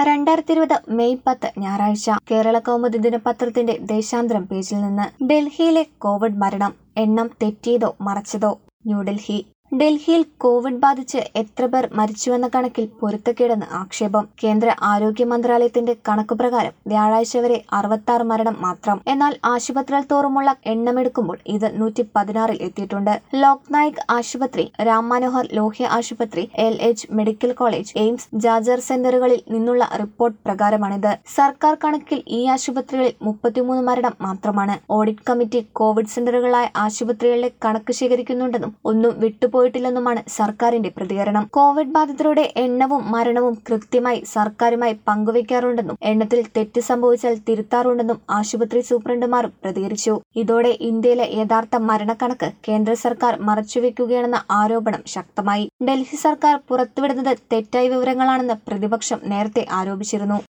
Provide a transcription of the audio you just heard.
രണ്ടായിരത്തി ഇരുപത് മെയ് പത്ത് ഞായറാഴ്ച കേരള കൗമുദി ദിനപത്രത്തിന്റെ ദേശാന്തരം പേജിൽ നിന്ന് ഡൽഹിയിലെ കോവിഡ് മരണം എണ്ണം തെറ്റിയതോ മറച്ചതോ ന്യൂഡൽഹി ഡൽഹിയിൽ കോവിഡ് ബാധിച്ച് എത്ര പേർ മരിച്ചുവെന്ന കണക്കിൽ പൊരുത്തക്കേടെന്ന് ആക്ഷേപം കേന്ദ്ര ആരോഗ്യ മന്ത്രാലയത്തിന്റെ കണക്കുപ്രകാരം വ്യാഴാഴ്ച വരെ അറുപത്തി മരണം മാത്രം എന്നാൽ ആശുപത്രികൾ തോറുമുള്ള എണ്ണമെടുക്കുമ്പോൾ ഇത് നൂറ്റി പതിനാറിൽ എത്തിയിട്ടുണ്ട് ലോക്നായക് ആശുപത്രി രാം മനോഹർ ലോഹ്യ ആശുപത്രി L H medical college AIIMS Jhajjar സെന്ററുകളിൽ നിന്നുള്ള റിപ്പോർട്ട് പ്രകാരമാണിത് സർക്കാർ കണക്കിൽ ഈ ആശുപത്രികളിൽ മുപ്പത്തിമൂന്ന് മരണം മാത്രമാണ് ഓഡിറ്റ് കമ്മിറ്റി കോവിഡ് സെന്ററുകളായ ആശുപത്രികളിലെ കണക്ക് ശേഖരിക്കുന്നുണ്ടെന്നും ഒന്നും വിട്ടുപോയിട്ടില്ലെന്നുമാണ് സർക്കാരിന്റെ പ്രതികരണം കോവിഡ് ബാധിതരുടെ എണ്ണവും മരണവും കൃത്യമായി സർക്കാരുമായി പങ്കുവയ്ക്കാറുണ്ടെന്നും എണ്ണത്തിൽ തെറ്റ് സംഭവിച്ചാൽ തിരുത്താറുണ്ടെന്നും ആശുപത്രി സൂപ്രണ്ടുമാരും പ്രതികരിച്ചു ഇതോടെ ഇന്ത്യയിലെ യഥാർത്ഥ മരണക്കണക്ക് കേന്ദ്ര സർക്കാർ മറച്ചുവെക്കുകയാണെന്ന ആരോപണം ശക്തമായി ഡൽഹി സർക്കാർ പുറത്തുവിടുന്നത് തെറ്റായ വിവരങ്ങളാണെന്ന് പ്രതിപക്ഷം നേരത്തെ ആരോപിച്ചിരുന്നു